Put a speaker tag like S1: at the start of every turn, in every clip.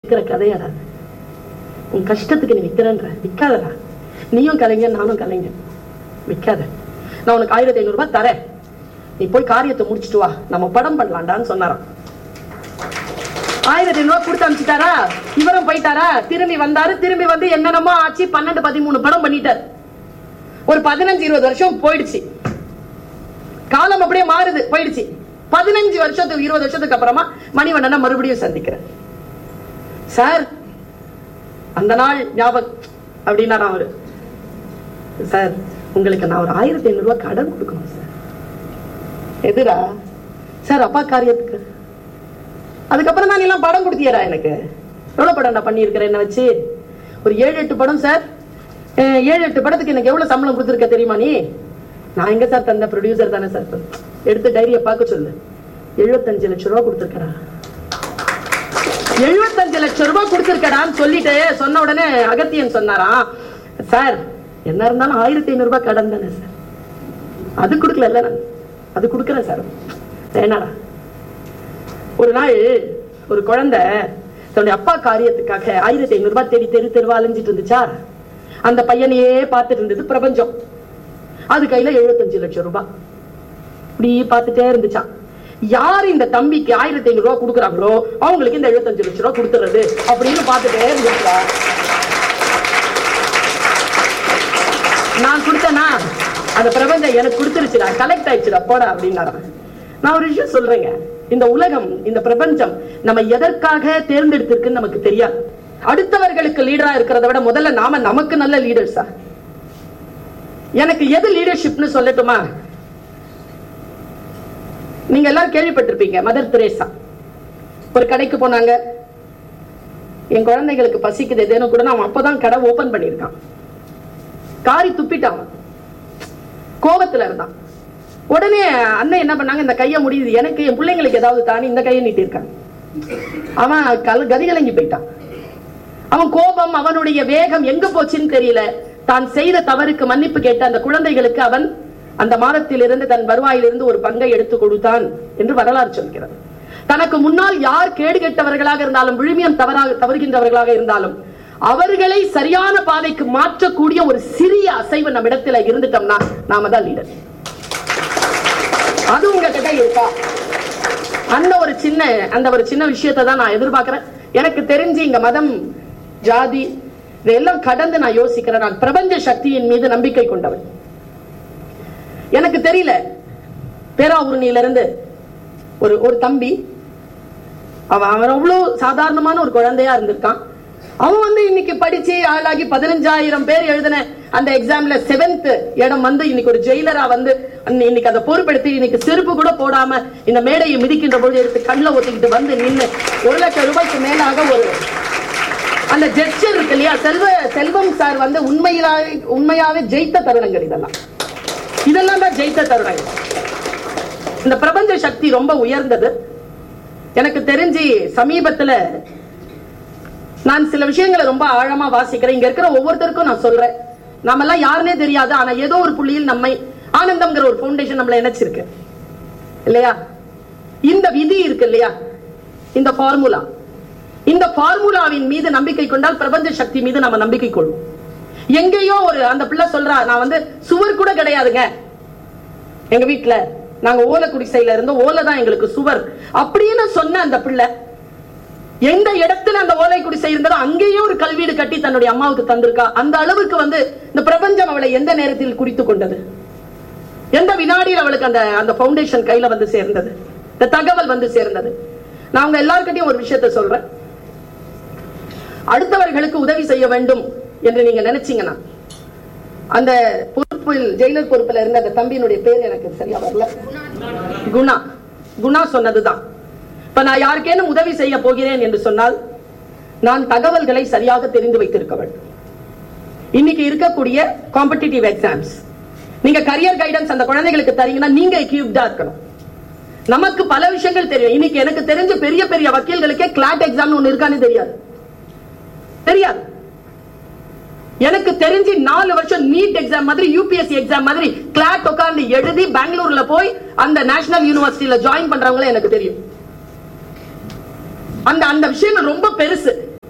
S1: விற்கிற கதையாடா அது. உன் கஷ்டத்துக்கு நீ விற்கிறன்ற விற்காதடா நீயும் கலைஞன் நானும் கலைஞன் விற்காத நான் உனக்கு ஆயிரத்தி ஐநூறு ரூபாய் தரேன் நீ போய் காரியத்தை முடிச்சிட்டு வா நம்ம படம் பண்ணலாம்டான்னு சொன்னாராம் ஆயிரத்தி ஐநூறு ரூபாய் கொடுத்து அனுப்பிச்சிட்டாரா இவரும் போயிட்டாரா திரும்பி வந்தாரு திரும்பி வந்து என்னென்னமோ ஆச்சு பன்னெண்டு பதிமூணு படம் பண்ணிட்டாரு ஒரு பதினஞ்சு இருபது வருஷம் போயிடுச்சு காலம் அப்படியே மாறுது போயிடுச்சு பதினஞ்சு வருஷத்துக்கு இருபது வருஷத்துக்கு அப்புறமா மணிவண்ணனை மறுபடியும் சந்திக்கிறேன் சார் அந்த நாள் ஞாபகம் அப்படின்னா அவரு சார் உங்களுக்கு நான் ஒரு ஆயிரத்தி ஐநூறு ரூபாய் கடன் கொடுக்கணும் சார் எதுரா சார் அப்பா காரியத்துக்கு அதுக்கப்புறம் தான் நீ எல்லாம் படம் கொடுத்தியடா எனக்கு எவ்வளவு படம் நான் பண்ணியிருக்கிறேன் என்ன வச்சு ஒரு ஏழு எட்டு படம் சார் அஹ் ஏழு எட்டு படத்துக்கு எனக்கு எவ்வளவு சம்பளம் கொடுத்துருக்க தெரியுமா நீ நான் எங்க சார் தந்த ப்ரொடியூசர் தானே சார் எடுத்து டைரியை பார்க்க சொல்லு எழுபத்தஞ்சு லட்சம் ரூபாய் கொடுத்துருக்கடா எழுபத்தஞ்சு லட்சம் ரூபாய் கொடுத்துருக்கடான்னு சொல்லிட்டு சொன்ன உடனே அகத்தியன் சொன்னாராம் சார் என்ன இருந்தாலும் ஆயிரத்தி ஐநூறு ரூபாய் கடன் தானே சார் அது கொடுக்கல நான் அது கொடுக்குறேன் சார் வேணாடா ஒரு நாள் ஒரு குழந்தை தன்னுடைய அப்பா காரியத்துக்காக ஆயிரத்தி ஐநூறு ரூபாய் தேடி தெரு தெருவா அலைஞ்சிட்டு இருந்துச்சா அந்த பையனையே பார்த்துட்டு இருந்தது பிரபஞ்சம் அது கையில எழுபத்தஞ்சு லட்சம் ரூபாய் இப்படி பார்த்துட்டே இருந்துச்சான் யார் இந்த தம்பிக்கு ஆயிரத்தி ஐநூறு ரூபாய் கொடுக்குறாங்களோ அவங்களுக்கு இந்த எழுபத்தஞ்சு லட்சம் ரூபாய் கொடுத்துறது அப்படின்னு பார்த்துட்டே இருந்துச்சா நான் கொடுத்தேனா அந்த பிரபஞ்சம் எனக்கு கொடுத்துருச்சுடா கலெக்ட் ஆயிடுச்சுடா போடா அப்படின்னாராம் நான் ஒரு விஷயம் சொல்றேங்க இந்த உலகம் இந்த பிரபஞ்சம் நம்ம எதற்காக தேர்ந்தெடுத்திருக்குன்னு நமக்கு தெரியாது அடுத்தவர்களுக்கு லீடரா இருக்கிறத விட முதல்ல நாம நமக்கு நல்ல லீடர்ஸா எனக்கு எது லீடர்ஷிப்னு சொல்லட்டுமா நீங்க எல்லாரும் கேள்விப்பட்டிருப்பீங்க மதர் தெரேசா ஒரு கடைக்கு போனாங்க என் குழந்தைகளுக்கு பசிக்குது எதேனும் கூட அவன் அப்பதான் கடை ஓபன் பண்ணியிருக்கான் காரி துப்பிட்டான் அவன். கோபத்துல இருந்தான் உடனே அண்ணன் என்ன பண்ணாங்க இந்த கையை முடியுது எனக்கு என் பிள்ளைங்களுக்கு ஏதாவது தானே இந்த கையை நீட்டிருக்காங்க அவன் கல கதிகலங்கி போயிட்டான் அவன் கோபம் அவனுடைய வேகம் எங்க போச்சுன்னு தெரியல தான் செய்த தவறுக்கு மன்னிப்பு கேட்ட அந்த குழந்தைகளுக்கு அவன் அந்த மாதத்திலிருந்து தன் வருவாயிலிருந்து ஒரு பங்கை எடுத்து கொடுத்தான் என்று வரலாறு சொல்கிறது தனக்கு முன்னால் யார் கேடு கெட்டவர்களாக இருந்தாலும் விழுமியம் தவறாக தவறுகின்றவர்களாக இருந்தாலும் அவர்களை சரியான பாதைக்கு மாற்றக்கூடிய ஒரு சிறிய அசைவு நம்ம இடத்துல இருந்துட்டோம்னா நாம தான் லீடர் அது உங்ககிட்ட இருக்கா அந்த ஒரு சின்ன அந்த ஒரு சின்ன விஷயத்தை தான் நான் எதிர்பார்க்கிறேன் எனக்கு தெரிஞ்சு இங்க மதம் ஜாதி இதெல்லாம் கடந்து நான் யோசிக்கிறேன் நான் பிரபஞ்ச சக்தியின் மீது நம்பிக்கை கொண்டவன் எனக்கு தெரியல பேராவூர்ணியில இருந்து ஒரு ஒரு தம்பி அவன் அவன் அவ்வளவு சாதாரணமான ஒரு குழந்தையா இருந்திருக்கான் அவன் வந்து இன்னைக்கு படிச்சு ஆளாகி பதினஞ்சாயிரம் பேர் எழுதின அந்த எக்ஸாம்ல செவன்த் இடம் வந்து இன்னைக்கு ஒரு ஜெயிலரா வந்து இன்னி- இன்னைக்கு அதை பொறுப்பெடுத்து இன்னைக்கு செருப்பு கூட போடாம இந்த மேடையை மிதிக்கின்ற பொழுது எடுத்து கண்ணில் ஒத்திக்கிட்டு வந்து நின்னு ஒரு லட்சம் ரூபாய்க்கு மேலாக ஒரு அந்த ஜெஸ்டர் இருக்கு இல்லையா செல்வ செல்வம் சார் வந்து உண்மையிலாவே உண்மையாவே ஜெயித்த தருணங்கள் இதெல்லாம் இதெல்லாம் தான் ஜெயித்த தருணங்கள் இந்த பிரபஞ்ச சக்தி ரொம்ப உயர்ந்தது எனக்கு தெரிஞ்சு சமீபத்துல நான் சில விஷயங்களை ரொம்ப ஆழமா வாசிக்கிறேன் இங்க இருக்கிற ஒவ்வொருத்தருக்கும் நான் சொல்றேன் நாமெல்லாம் யாருன்னே தெரியாது ஆனா ஏதோ ஒரு புள்ளியில் நம்மை ஆனந்தம்ங்கிற ஒரு ஃபவுண்டேஷன் நம்மள இணைச்சிருக்கு இல்லையா இந்த விதி இருக்கு இல்லையா இந்த ஃபார்முலா இந்த ஃபார்முலாவின் மீது நம்பிக்கை கொண்டால் பிரபஞ்ச சக்தி மீது நம்ம நம்பிக்கை கொள்வோம் எங்கேயோ ஒரு அந்த பிள்ளை சொல்றா நான் வந்து சுவர் கூட கிடையாதுங்க எங்க வீட்ல நாங்க ஓலை குடிசையில இருந்தோம் ஓலை தான் எங்களுக்கு சுவர் அப்படின்னு சொன்ன அந்த பிள்ளை எந்த இடத்துல அந்த ஓலை குடிசை இருந்ததோ அங்கேயே ஒரு கல்வீடு கட்டி தன்னுடைய அம்மாவுக்கு தந்திருக்கா அந்த அளவுக்கு வந்து இந்த பிரபஞ்சம் அவளை எந்த நேரத்தில் குறித்து கொண்டது எந்த வினாடியில் அவளுக்கு அந்த அந்த ஃபவுண்டேஷன் கையில வந்து சேர்ந்தது இந்த தகவல் வந்து சேர்ந்தது நான் உங்க எல்லார்கிட்டயும் ஒரு விஷயத்த சொல்றேன் அடுத்தவர்களுக்கு உதவி செய்ய வேண்டும் என்று நீங்க நினைச்சீங்கன்னா அந்த பொறுப்பில் ஜெயிலர் பொறுப்புல இருந்த அந்த தம்பியினுடைய பேர் எனக்கு சரியா வரல குணா குணா சொன்னதுதான் இப்ப நான் யாருக்கேனும் உதவி செய்ய போகிறேன் என்று சொன்னால் நான் தகவல்களை சரியாக தெரிந்து வைத்திருக்க வேண்டும் இன்னைக்கு இருக்கக்கூடிய காம்படிட்டிவ் எக்ஸாம்ஸ் நீங்க கரியர் கைடன்ஸ் அந்த குழந்தைகளுக்கு தரீங்கன்னா நீங்க எக்யூப்டா இருக்கணும் நமக்கு பல விஷயங்கள் தெரியும் இன்னைக்கு எனக்கு தெரிஞ்ச பெரிய பெரிய வக்கீல்களுக்கே கிளாட் எக்ஸாம் ஒண்ணு இருக்கான்னு தெரியாது தெரியாது எனக்கு தெரிஞ்சு நாலு வருஷம் நீட் எக்ஸாம் மாதிரி யூபிஎஸ்சி எக்ஸாம் மாதிரி கிளாட் உட்கார்ந்து எழுதி பெங்களூர்ல போய் அந்த நேஷனல் யூனிவர்சிட்டியில ஜாயின் பண்றவங்களே எனக்கு தெரியும் அந்த அந்த விஷயம் ரொம்ப பெருசு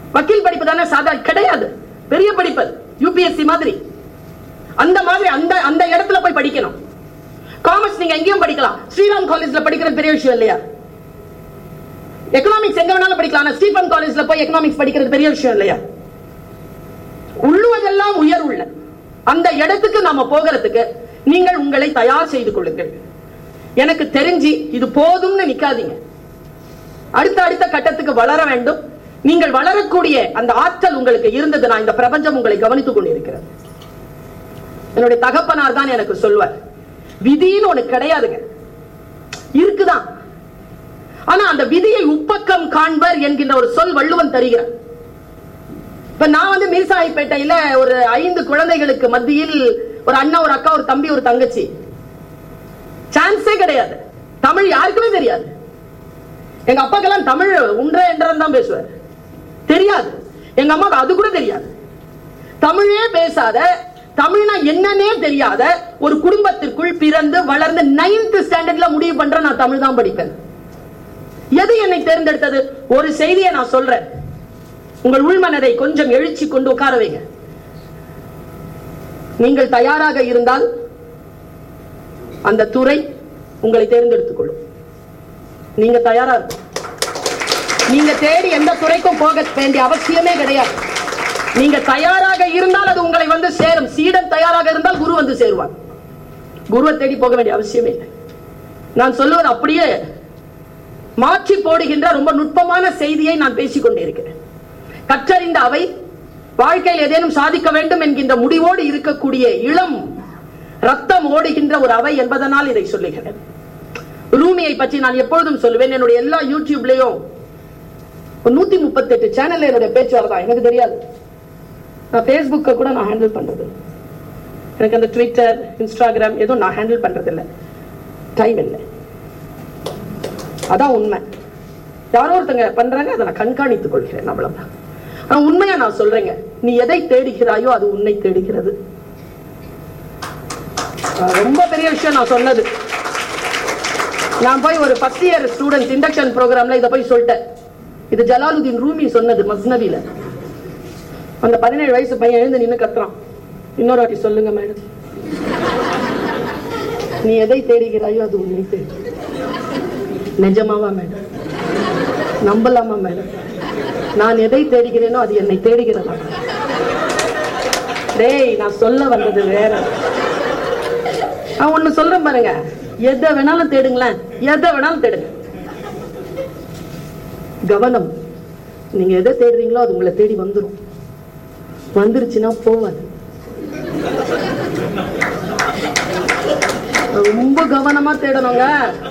S1: வக்கீல் படிப்பு தானே சாதா கிடையாது பெரிய படிப்பு யூபிஎஸ்சி மாதிரி அந்த மாதிரி அந்த அந்த இடத்துல போய் படிக்கணும் காமர்ஸ் நீங்க எங்கேயும் படிக்கலாம் ஸ்ரீராம் காலேஜ்ல படிக்கிறது பெரிய விஷயம் இல்லையா எக்கனாமிக்ஸ் எங்க வேணாலும் படிக்கலாம் ஆனா ஸ்டீபன் காலேஜ்ல போய் எக்கனாமிக்ஸ் படிக்கிறது பெரிய விஷயம் இல்லையா உள்ளுவதெல்லாம் உயர் உள்ள அந்த இடத்துக்கு நாம போகிறதுக்கு நீங்கள் உங்களை தயார் செய்து கொள்ளுங்கள் எனக்கு தெரிஞ்சு இது போதும்னு நிக்காதீங்க அடுத்த அடுத்த கட்டத்துக்கு வளர வேண்டும் நீங்கள் வளரக்கூடிய அந்த ஆற்றல் உங்களுக்கு இருந்தது நான் இந்த பிரபஞ்சம் உங்களை கவனித்துக் கொண்டிருக்கிறது என்னுடைய தகப்பனார் தான் எனக்கு சொல்வார் விதின்னு ஒண்ணு கிடையாதுங்க இருக்குதான் ஆனா அந்த விதியை உப்பக்கம் காண்பர் என்கின்ற ஒரு சொல் வள்ளுவன் தருகிறார் இப்ப நான் வந்து மீர்சாயிப்பேட்டையில ஒரு ஐந்து குழந்தைகளுக்கு மத்தியில் ஒரு அண்ணா ஒரு அக்கா ஒரு தம்பி ஒரு தங்கச்சி சான்ஸே கிடையாது தமிழ் யாருக்குமே தெரியாது எங்க அப்பாக்கெல்லாம் தமிழ் உன்ற என்றன் தான் பேசுவார் தெரியாது எங்க அம்மாவுக்கு அது கூட தெரியாது தமிழே பேசாத தமிழ்னா என்னன்னே தெரியாத ஒரு குடும்பத்திற்குள் பிறந்து வளர்ந்து நைன்த் ஸ்டாண்டர்ட்ல முடிவு பண்ற நான் தமிழ் தான் படிப்பேன் எது என்னை தேர்ந்தெடுத்தது ஒரு செய்தியை நான் சொல்றேன் உங்கள் உள்மனதை கொஞ்சம் எழுச்சி கொண்டு உட்கார வைங்க நீங்கள் தயாராக இருந்தால் அந்த துறை உங்களை தேர்ந்தெடுத்துக் கொள்ளும் நீங்க தயாரா இருக்கும் நீங்க தேடி எந்த துறைக்கும் போக வேண்டிய அவசியமே கிடையாது நீங்க தயாராக இருந்தால் அது உங்களை வந்து சேரும் சீடன் தயாராக இருந்தால் குரு வந்து சேருவார் குருவை தேடி போக வேண்டிய அவசியமே இல்லை நான் சொல்லுவது அப்படியே மாற்றி போடுகின்ற ரொம்ப நுட்பமான செய்தியை நான் பேசிக் கொண்டிருக்கிறேன் கற்றறிந்த அவை வாழ்க்கையில் ஏதேனும் சாதிக்க வேண்டும் என்கின்ற முடிவோடு இருக்கக்கூடிய இளம் ரத்தம் ஓடுகின்ற ஒரு அவை என்பதனால் இதை சொல்லுகிறேன் ரூமியை பற்றி நான் எப்பொழுதும் சொல்லுவேன் என்னுடைய எல்லா யூடியூப்லயும் ஒரு நூத்தி முப்பத்தி எட்டு சேனல்ல என்னுடைய பேச்சு வரதான் எனக்கு தெரியாது நான் ஃபேஸ்புக்கை கூட நான் ஹேண்டில் பண்றது இல்ல. எனக்கு அந்த ட்விட்டர் இன்ஸ்டாகிராம் எதுவும் நான் ஹேண்டில் பண்றது இல்லை டைம் இல்லை அதான் உண்மை யாரோ ஒருத்தங்க பண்றாங்க அதை நான் கண்காணித்துக் கொள்கிறேன் அவ்வளவுதான் ஆனா உண்மையா நான் சொல்றேங்க நீ எதை தேடுகிறாயோ அது உன்னை தேடுகிறது அஹ் ரொம்ப பெரிய விஷயம் நான் சொன்னது நான் போய் ஒரு ஃபர்ஸ்ட் இயர் ஸ்டூடெண்ட்ஸ் இண்டக்ஷன் ப்ரோக்ராம்ல இதை போய் சொல்லிட்டேன் இது ஜலாலுதீன் ரூமி சொன்னது மஸ்னவில அந்த பதினேழு வயசு பையன் எழுந்து நின்னு கத்துறான் இன்னொரு வாட்டி சொல்லுங்க மேடம் நீ எதை தேடுகிறாயோ அது உன்னை தேடு நிஜமாவா மேடம் நம்பலாமா மேடம் நான் எதை தேடுகிறேனோ அது என்னை தேடுகிறதா டேய் நான் சொல்ல வந்தது வேற நான் ஒண்ணு சொல்றேன் பாருங்க எதை வேணாலும் தேடுங்களேன் எதை வேணாலும் தேடுங்க கவனம் நீங்க எதை தேடுறீங்களோ அது உங்களை தேடி வந்துரும் வந்துருச்சுன்னா போவாது ரொம்ப கவனமா தேடணுங்க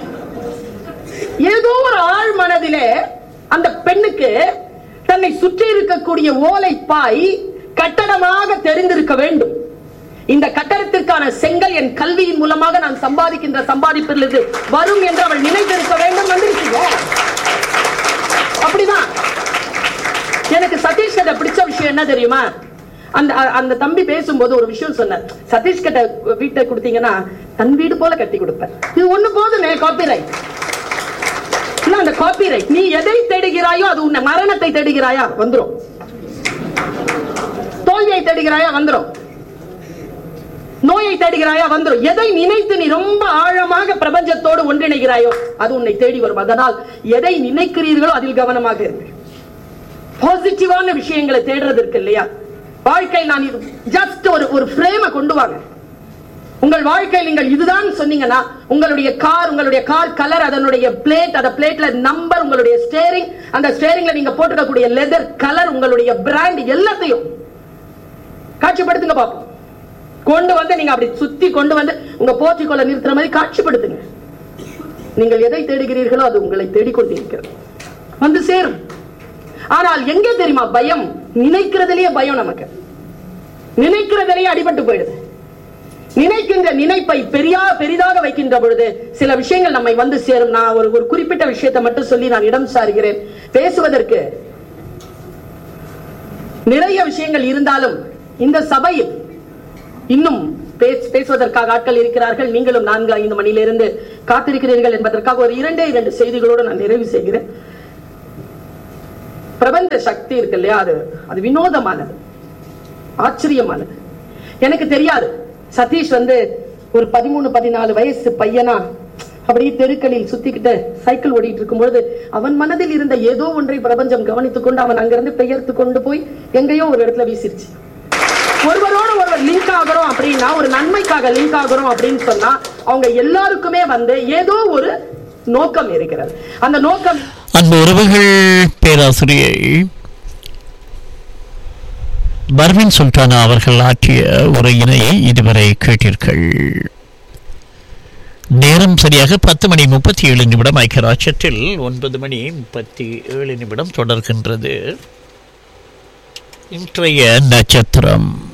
S1: ஏதோ ஒரு ஆழ் மனதிலே அந்த பெண்ணுக்கு தன்னை சுற்றி இருக்கக்கூடிய ஓலை பாய் கட்டடமாக தெரிந்திருக்க வேண்டும் இந்த கட்டடத்திற்கான செங்கல் என் கல்வியின் மூலமாக நான் சம்பாதிக்கின்ற சம்பாதிப்பிலிருந்து வரும் என்று அவள் நினைத்திருக்க வேண்டும் வந்துருச்சுங்க அப்படிதான் எனக்கு சதீஷ் கிட்ட பிடிச்ச விஷயம் என்ன தெரியுமா அந்த அ- அந்த தம்பி பேசும்போது ஒரு விஷயம் சொன்னார் சதீஷ் கிட்ட வீட்டை கொடுத்தீங்கன்னா தன் வீடு போல கட்டி கொடுப்பேன் இது ஒண்ணு போதுமே காப்பிரைட் இல்ல அந்த காப்பிரைட் நீ எதை தேடுகிறாயோ அது உன்னை மரணத்தை தேடுகிறாயா வந்துரும் தோல்வியை தேடுகிறாயா வந்துரும் நோயை தேடுகிறாயா வந்துரும் எதை நினைத்து நீ ரொம்ப ஆழமாக பிரபஞ்சத்தோடு ஒன்றிணைகிறாயோ அது உன்னை தேடி வரும் அதனால் எதை நினைக்கிறீர்களோ அதில் கவனமாக இருங்கள் பாசிட்டிவான விஷயங்களை தேடுறது இருக்கு இல்லையா வாழ்க்கை நான் இது ஜஸ்ட் ஒரு ஒரு ஃப்ரேமை கொண்டு வாங்க உங்கள் வாழ்க்கையில் நீங்கள் இதுதான் சொன்னீங்கன்னா உங்களுடைய கார் உங்களுடைய கார் கலர் அதனுடைய பிளேட் அந்த பிளேட்ல நம்பர் உங்களுடைய ஸ்டேரிங் அந்த ஸ்டேரிங்ல நீங்க போட்டுக்கக்கூடிய லெதர் கலர் உங்களுடைய பிராண்ட் எல்லாத்தையும் காட்சிப்படுத்துங்க பாப்போம் கொண்டு வந்து நீங்க அப்படி சுத்தி கொண்டு வந்து உங்க போர்ட்டிக்கோல நிறுத்துற மாதிரி காட்சிப்படுத்துங்க நீங்கள் எதை தேடுகிறீர்களோ அது உங்களை தேடிக்கொண்டிருக்கிறது வந்து சேரும் ஆனால் எங்கே தெரியுமா பயம் நினைக்கிறதுலயே பயம் நமக்கு நினைக்கிறதுலயே அடிபட்டு போயிடுது நினைக்கின்ற நினைப்பை பெரியா பெரிதாக வைக்கின்ற பொழுது சில விஷயங்கள் நம்மை வந்து சேரும் நான் ஒரு ஒரு குறிப்பிட்ட விஷயத்தை மட்டும் சொல்லி நான் இடம் சாருகிறேன் பேசுவதற்கு நிறைய விஷயங்கள் இருந்தாலும் இந்த சபையில் இன்னும் பேச- பேசுவதற்காக ஆட்கள் இருக்கிறார்கள் நீங்களும் நான்கு ஐந்து மணியிலிருந்து காத்திருக்கிறீர்கள் என்பதற்காக ஒரு இரண்டே இரண்டு செய்திகளோடு நான் நிறைவு செய்கிறேன் பிரபஞ்ச சக்தி இருக்கு இல்லையா அது அது வினோதமானது ஆச்சரியமானது எனக்கு தெரியாது சதீஷ் வந்து ஒரு பதிமூணு பதினாலு வயசு பையனா அப்படியே தெருக்களில் சுத்திக்கிட்டு சைக்கிள் ஓடிட்டு இருக்கும்பொழுது அவன் மனதில் இருந்த ஏதோ ஒன்றை பிரபஞ்சம் கவனித்துக் கொண்டு அவன் அங்கிருந்து பெயர்த்து கொண்டு போய் எங்கேயோ ஒரு இடத்துல வீசிருச்சு ஒருவரோடு ஒருவர் லிங்க் ஆகிறோம் அப்படின்னா ஒரு நன்மைக்காக லிங்க் ஆகிறோம் அப்படின்னு சொன்னா அவங்க எல்லாருக்குமே வந்து ஏதோ ஒரு நோக்கம் இருக்கிறது அந்த நோக்கம்
S2: அன்பு உறவுகள் பேராசிரியை பர்வின் சுல்தானா அவர்கள் ஆற்றிய உரையினை இதுவரை கேட்டீர்கள் நேரம் சரியாக பத்து மணி முப்பத்தி ஏழு நிமிடம் ஐக்கியராட்சத்தில் ஒன்பது மணி முப்பத்தி ஏழு நிமிடம் தொடர்கின்றது இன்றைய நட்சத்திரம்